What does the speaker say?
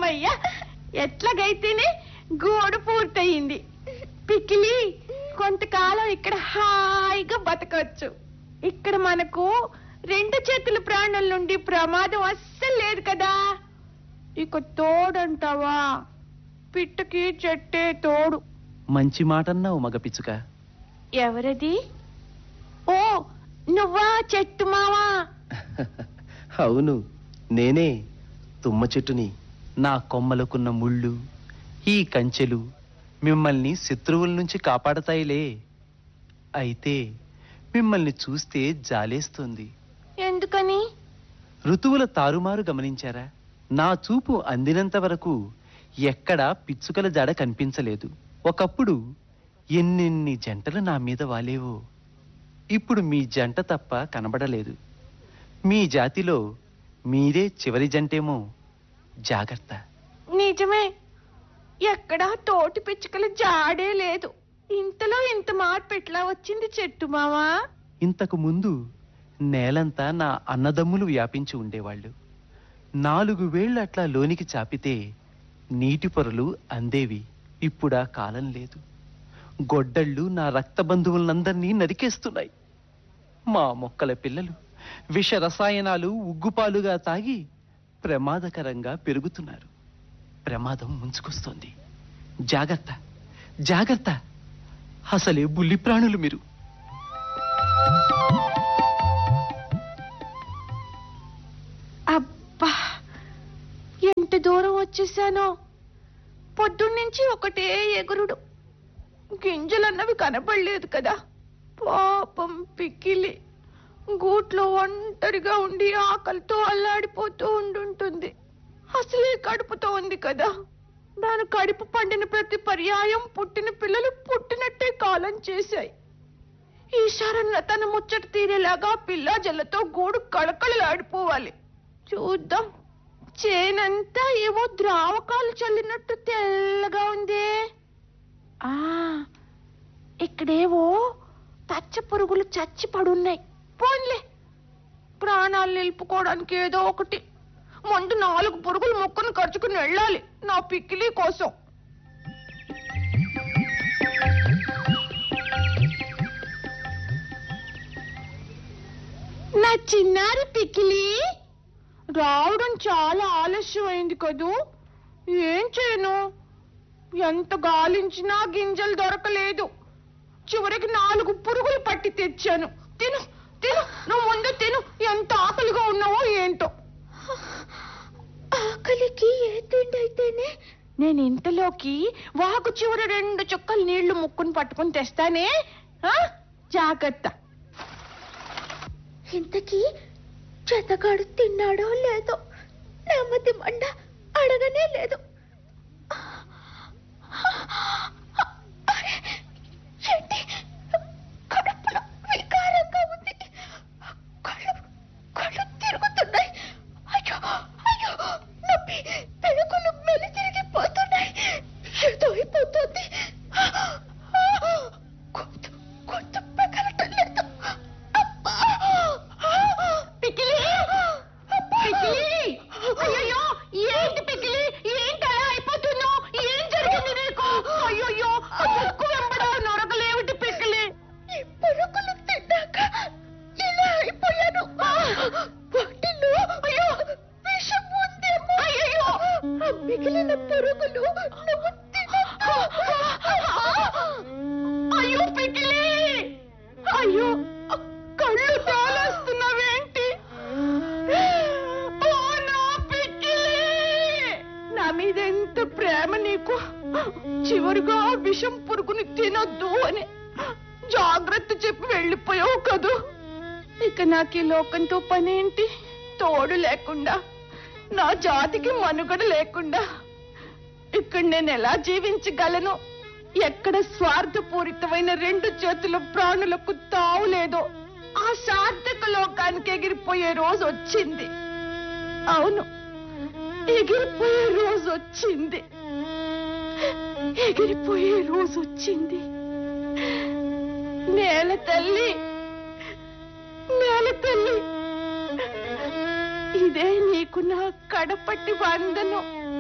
అమ్మయ్యా ఎట్లాగైతేనే గోడు పూర్తయింది పిక్కిలి కొంతకాలం ఇక్కడ హాయిగా బతకవచ్చు ఇక్కడ మనకు రెండు చేతుల ప్రాణుల నుండి ప్రమాదం అస్సలు లేదు కదా ఇక తోడంటావా పిట్టకి చెట్టే తోడు మంచి మాటన్నావు మగ పిచ్చుక ఎవరది ఓ నువ్వా చెట్టు మావా అవును నేనే తుమ్మ చెట్టుని నా కొమ్మలకున్న ముళ్ళు ఈ కంచెలు మిమ్మల్ని శత్రువుల నుంచి కాపాడతాయిలే అయితే మిమ్మల్ని చూస్తే జాలేస్తుంది ఎందుకని ఋతువుల తారుమారు గమనించారా నా చూపు అందినంత వరకు ఎక్కడా పిచ్చుకల జాడ కనిపించలేదు ఒకప్పుడు ఎన్నెన్ని జంటలు నా మీద వాలేవో ఇప్పుడు మీ జంట తప్ప కనబడలేదు మీ జాతిలో మీరే చివరి జంటేమో జాగ్రత్త నిజమే ఎక్కడా తోటి పిచ్చుకల జాడే లేదు ఇంతలో ఇంత మార్పు ఎట్లా వచ్చింది చెట్టు మావా ఇంతకు ముందు నేలంతా నా అన్నదమ్ములు వ్యాపించి ఉండేవాళ్ళు నాలుగు వేళ్ళు అట్లా లోనికి చాపితే నీటి పొరలు అందేవి ఇప్పుడా కాలం లేదు గొడ్డళ్ళు నా రక్త బంధువులందరినీ నరికేస్తున్నాయి మా మొక్కల పిల్లలు విష రసాయనాలు ఉగ్గుపాలుగా తాగి ప్రమాదకరంగా పెరుగుతున్నారు ప్రమాదం ముంచుకొస్తోంది జాగ్రత్త జాగ్రత్త అసలే బుల్లి ప్రాణులు మీరు అబ్బా ఎంత దూరం వచ్చేసానో పొద్దున్నుంచి ఒకటే ఎగురుడు గింజలన్నవి కనపడలేదు కదా పాపం పిక్కిలి గూట్లో ఒంటరిగా ఉండి ఆకలితో అల్లాడిపోతూ ఉండుంటుంది అసలే కడుపుతో ఉంది కదా దాని కడుపు పండిన ప్రతి పర్యాయం పుట్టిన పిల్లలు పుట్టినట్టే కాలం చేశాయి ఈశ్వరన్న తన ముచ్చట తీరేలాగా పిల్ల జల్లతో గూడు కళకళలాడిపోవాలి చూద్దాం చేనంతా ఏవో ద్రావకాలు చల్లినట్టు తెల్లగా ఉందే ఆ ఇక్కడేవో పచ్చ పురుగులు చచ్చి పడున్నాయి పోన్లే ప్రాణాలు నిలుపుకోవడానికి ఏదో ఒకటి ముందు నాలుగు పురుగులు మొక్కను ఖర్చుకుని వెళ్ళాలి నా పిక్కిలి కోసం నా చిన్నారి పిక్కిలి రావడం చాలా ఆలస్యం అయింది కదూ ఏం చేయను ఎంత గాలించినా గింజలు దొరకలేదు చివరికి నాలుగు పురుగులు పట్టి తెచ్చాను తిను తిను నువ్వు ముందు తిను ఎంత ఆకలిగా ఉన్నావో ఏంటో ఆకలికి ఏ తిండి అయితేనే నేను ఇంతలోకి వాకు చివర రెండు చుక్కలు నీళ్లు ముక్కుని పట్టుకుని తెస్తానే ఆ? జాగ్రత్త ఇంతకీ చెతగాడు తిన్నాడో లేదో నెమ్మది మండ అడగనే లేదు ఏంటి? కడుపులో వికారంగా ఉంది కళ్ళు కళ్ళు తిరుగుతున్నాయి అయ్యో అయ్యో నొప్పి పెళుకులు మెలి తిరిగిపోతున్నాయి ఏదో అయిపోతుంది గొంతు గొంతు పెగలటం లేదు అబ్బా! పికిలి పికిలి అయ్యయ్యో ఏంటి పికిలి ఏంటి అలా అయిపోతున్నావు ఏం జరిగింది నీకు అయ్యయ్యో ముక్కు వెంబడా నొరగలేవిటి పికిలి ఈ పురుగులు తిన్నాక ఇలా అయిపోయాను వాటిలో అయ్యో విషం ఉందేమో అయ్యయ్యో ఆ మిగిలిన పురుగులు నువ్వు తినొద్దు. అయ్యో పికిలి అయ్యో కళ్ళు తాళేస్తున్నావేంటి ఓ నా పిక్కిలి నా మీద ఎంత ప్రేమ నీకు చివరిగా ఆ విషం పురుగుని తినొద్దు అని జాగ్రత్త చెప్పి వెళ్ళిపోయావు కదూ ఇక నాకు ఈ లోకంతో పనేంటి తోడు లేకుండా నా జాతికి మనుగడ లేకుండా ఇక్కడ నేను ఎలా జీవించగలను ఎక్కడ స్వార్థపూరితమైన రెండు చేతుల ప్రాణులకు తావు లేదో ఆ సార్థక లోకానికి ఎగిరిపోయే రోజు వచ్చింది అవును ఎగిరిపోయే రోజు వచ్చింది ఎగిరిపోయే రోజు వచ్చింది నేల తల్లి నేల తల్లి ఇదే నీకు నా కడపట్టి వందనం